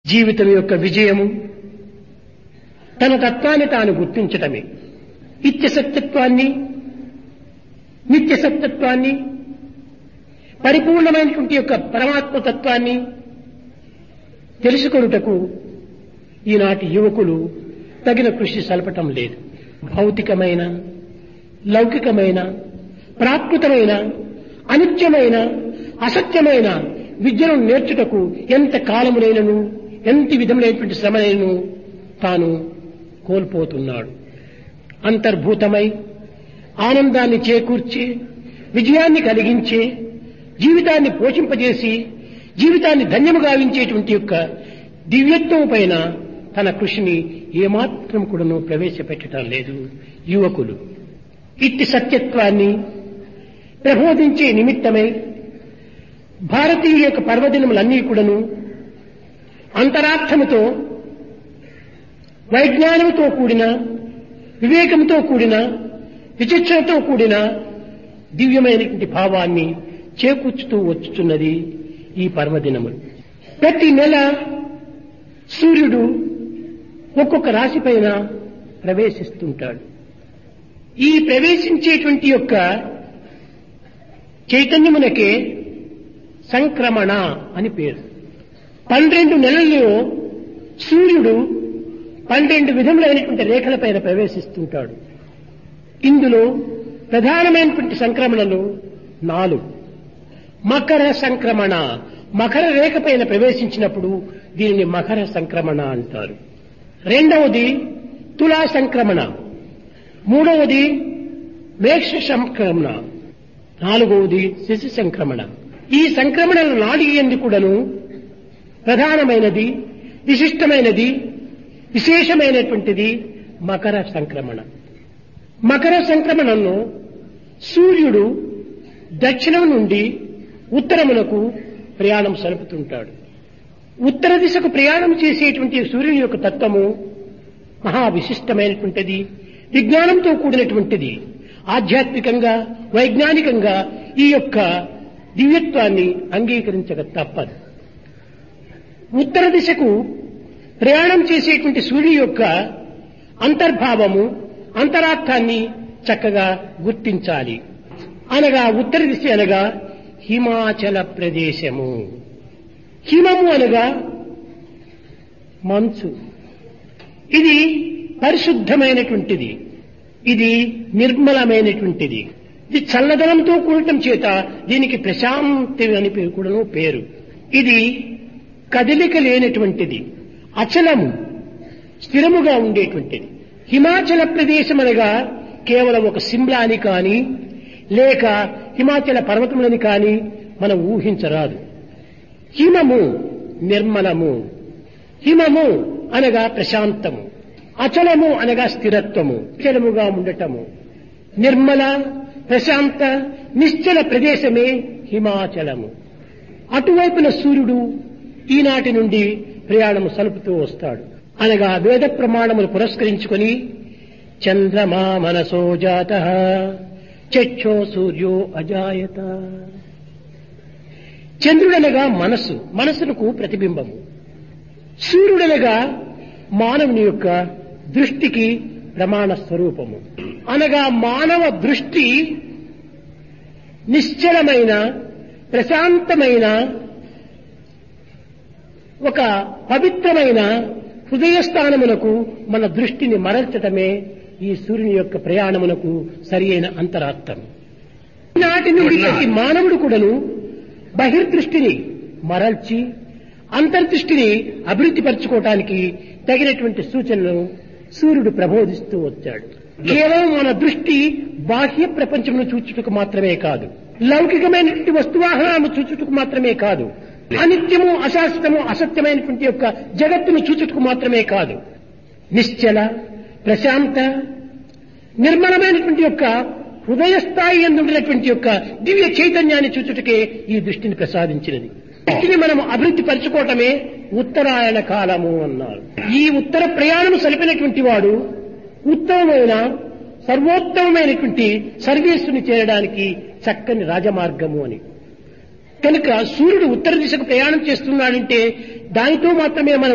జీవితం యొక్క విజయము తన తత్వాన్ని తాను గుర్తించటమే నిత్య సత్యత్వాన్ని నిత్య సత్యత్వాన్ని పరిపూర్ణమైనటువంటి యొక్క పరమాత్మ తత్వాన్ని తెలుసుకొనుటకు ఈనాటి యువకులు తగిన కృషి సలపటం లేదు భౌతికమైన లౌకికమైన ప్రాకృతమైన అనిత్యమైన అసత్యమైన విద్యను నేర్చుటకు ఎంత కాలమునైనను ఎంత విధములైనటువంటి శ్రమనైనను తాను కోల్పోతున్నాడు అంతర్భూతమై ఆనందాన్ని చేకూర్చి విజయాన్ని కలిగించి జీవితాన్ని పోషింపజేసి జీవితాన్ని ధన్యము గావించేటువంటి యొక్క దివ్యత్వం పైన తన కృషిని ఏమాత్రం కూడాను ప్రవేశపెట్టడం లేదు యువకులు ఇట్టి సత్యత్వాన్ని ప్రబోధించే నిమిత్తమై భారతీయ యొక్క పర్వదినములన్నీ కూడాను అంతరార్థముతో వైజ్ఞానంతో కూడిన వివేకంతో కూడిన విచక్షణతో కూడిన దివ్యమైనటువంటి భావాన్ని చేకూర్చుతూ వచ్చుతున్నది ఈ పర్వదినములు ప్రతి నెల సూర్యుడు ఒక్కొక్క రాశి పైన ప్రవేశిస్తుంటాడు ఈ ప్రవేశించేటువంటి యొక్క చైతన్యమునకే సంక్రమణ అని పేరు పన్నెండు నెలల్లో సూర్యుడు పన్నెండు విధములైనటువంటి రేఖల పైన ప్రవేశిస్తుంటాడు ఇందులో ప్రధానమైనటువంటి సంక్రమణలు నాలుగు మకర సంక్రమణ మకర రేఖ పైన ప్రవేశించినప్పుడు దీనిని మకర సంక్రమణ అంటారు రెండవది తులా సంక్రమణ మూడవది మేక్ష సంక్రమణ నాలుగవది శిశు సంక్రమణ ఈ సంక్రమణల నాడి ఎందు కూడాను ప్రధానమైనది విశిష్టమైనది విశేషమైనటువంటిది మకర సంక్రమణ మకర సంక్రమణంలో సూర్యుడు దక్షిణం నుండి ఉత్తరమునకు ప్రయాణం సలుపుతుంటాడు ఉత్తర దిశకు ప్రయాణం చేసేటువంటి సూర్యుని యొక్క తత్వము మహా విశిష్టమైనటువంటిది విజ్ఞానంతో కూడినటువంటిది ఆధ్యాత్మికంగా వైజ్ఞానికంగా ఈ యొక్క దివ్యత్వాన్ని అంగీకరించక తప్పదు ఉత్తర దిశకు ప్రయాణం చేసేటువంటి సూర్యుని యొక్క అంతర్భావము అంతరార్థాన్ని చక్కగా గుర్తించాలి అనగా ఉత్తర దిశ అనగా హిమాచల ప్రదేశము హిమము అనగా మంచు ఇది పరిశుద్ధమైనటువంటిది ఇది నిర్మలమైనటువంటిది ఇది చల్లదనంతో కూడటం చేత దీనికి ప్రశాంతి అని పేరు కూడాను పేరు ఇది కదలిక లేనటువంటిది అచలము స్థిరముగా ఉండేటువంటిది హిమాచల ప్రదేశం అనగా కేవలం ఒక సిమ్లాని కానీ లేక హిమాచల పర్వతములని కానీ మనం ఊహించరాదు హిమము నిర్మలము హిమము అనగా ప్రశాంతము అచలము అనగా స్థిరత్వము చలముగా ఉండటము నిర్మల ప్రశాంత నిశ్చల ప్రదేశమే హిమాచలము అటువైపున సూర్యుడు ఈనాటి నుండి ప్రయాణము సలుపుతూ వస్తాడు అనగా వేద ప్రమాణములు పురస్కరించుకొని చంద్రమా మనసో జాత చక్షో సూర్యో అజాయత చంద్రుడనగా మనస్సు మనస్సునకు ప్రతిబింబము సూర్యుడనగా మానవుని యొక్క దృష్టికి ప్రమాణ స్వరూపము అనగా మానవ దృష్టి నిశ్చలమైన ప్రశాంతమైన ఒక పవిత్రమైన హృదయస్థానమునకు మన దృష్టిని మరల్చటమే ఈ సూర్యుని యొక్క ప్రయాణమునకు సరి అయిన అంతరార్థం నాటి నుండి ప్రతి మానవుడు కూడాను బహిర్దృష్టిని మరల్చి అంతర్దృష్టిని అభివృద్ధి పరచుకోవటానికి తగినటువంటి సూచనలు సూర్యుడు ప్రబోధిస్తూ వచ్చాడు కేవలం మన దృష్టి బాహ్య ప్రపంచమును చూచుటకు మాత్రమే కాదు లౌకికమైనటువంటి వస్తువాహనాలను చూచుటకు మాత్రమే కాదు అనిత్యము అశాశ్వతము అసత్యమైనటువంటి యొక్క జగత్తును చూచుటకు మాత్రమే కాదు నిశ్చల ప్రశాంత నిర్మలమైనటువంటి యొక్క హృదయ స్థాయి ఎందున్నటువంటి యొక్క దివ్య చైతన్యాన్ని చూచుటకే ఈ దృష్టిని ప్రసాదించినది దృష్టిని మనం అభివృద్ధి పరచుకోవటమే ఉత్తరాయణ కాలము అన్నారు ఈ ఉత్తర ప్రయాణం సలిపినటువంటి వాడు ఉత్తమమైన సర్వోత్తమమైనటువంటి సర్వీసుని చేరడానికి చక్కని రాజమార్గము అని కనుక సూర్యుడు ఉత్తర దిశకు ప్రయాణం చేస్తున్నాడంటే దానితో మాత్రమే మనం